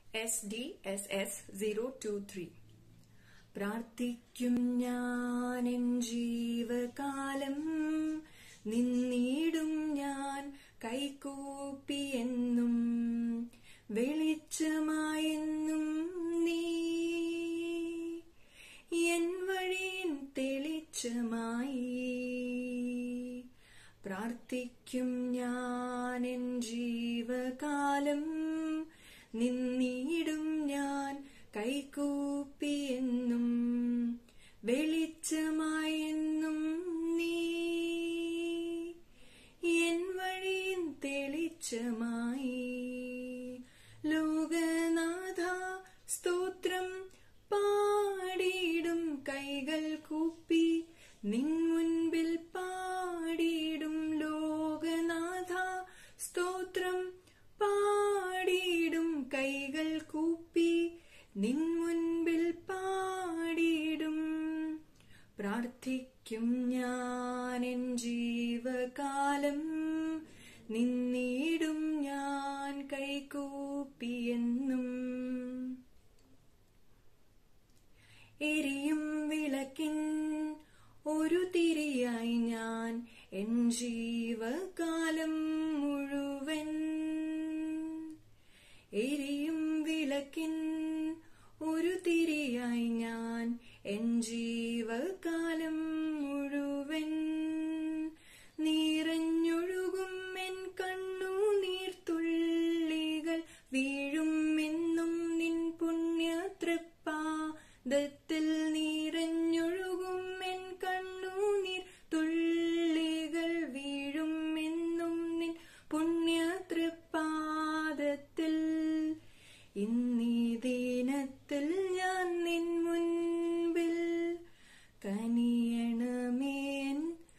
S D S S zero two three പ്രാർത്ഥിക്കും ഞാൻ N ജീവകാലം നിന്നിടും ഞാൻ കൈകൂപ്പിയെന്നും വെളിച്ചമായെന്നും നീ എൻ വഴിയിൻ തെളിച്ചമായി പ്രാർത്ഥിക്കും ഞാൻ എൻ ജീവകാലം നിന്നിടും ഞാൻ കൈകൂപ്പിയെന്നും വെളിച്ചമായെന്നും നീ എൻ വഴിയിൻ തെളിച്ചമായി ലോകനാഥ സ്തോത്രം പാടിയിടും കൈകൾ കൂപ്പി നിൻ മുൻപിൽ പാടിയിടും ലോകനാഥ സ്തോത്രം പാടിയിടും കൈകൾ കൂപ്പി നിൻ മുൻപിൽ പാടിയിടും പ്രാർത്ഥിക്കും ഞാൻ എൻ ജീവകാലം നിന്നിടും ഞാൻ കൈകൂപ്പിയെന്നും എരിയും വിളക്കിൻ ഒരു തിരിയായി ഞാൻ എൻ ജീവകാലം മുഴുവൻ എരിയും വിളക്കിൻ ഒരു തിരിയായി ഞാൻ എൻ ജീവകാലം മുഴുവൻ നീറഞ്ഞൊഴുകും എൻ കണ്ണു നീർത്തുള്ളികൾ വീഴും എന്നും നിൻ പുണ്യതൃപ്പാദത്തിൽ നീറഞ്ഞൊഴുകും എൻ കണ്ണു നീർ തുള്ളികൾ വീഴും എന്നും നിൻ പുണ്യതൃപ്പാദത്തിൽ ഇന്നീ ദിനത്തിൽ ഞാൻ നിൻ മുൻപിൽ കനിയണമേൻ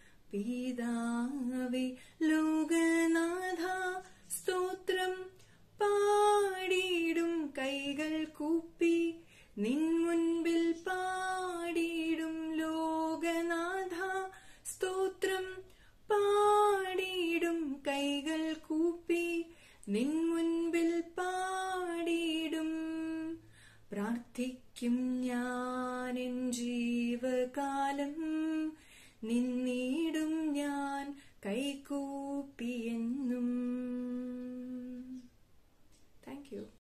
പിതാവേ ലോകനാഥ സ്തോത്രം പാടിയിടും കൈകൾ കൂപ്പി നിൻ മുൻപിൽ പാടിയിടും ലോകനാഥ സ്തോത്രം പാടിയിടും കൈകൾ കൂപ്പി നിൻ മുൻപിൽ പാടിയിടും പ്രാർത്ഥിക്കും ഞാൻ എൻ ജീവകാലം നിന്നിടും ഞാൻ കൈകൂപ്പിയെന്നും താങ്ക് യു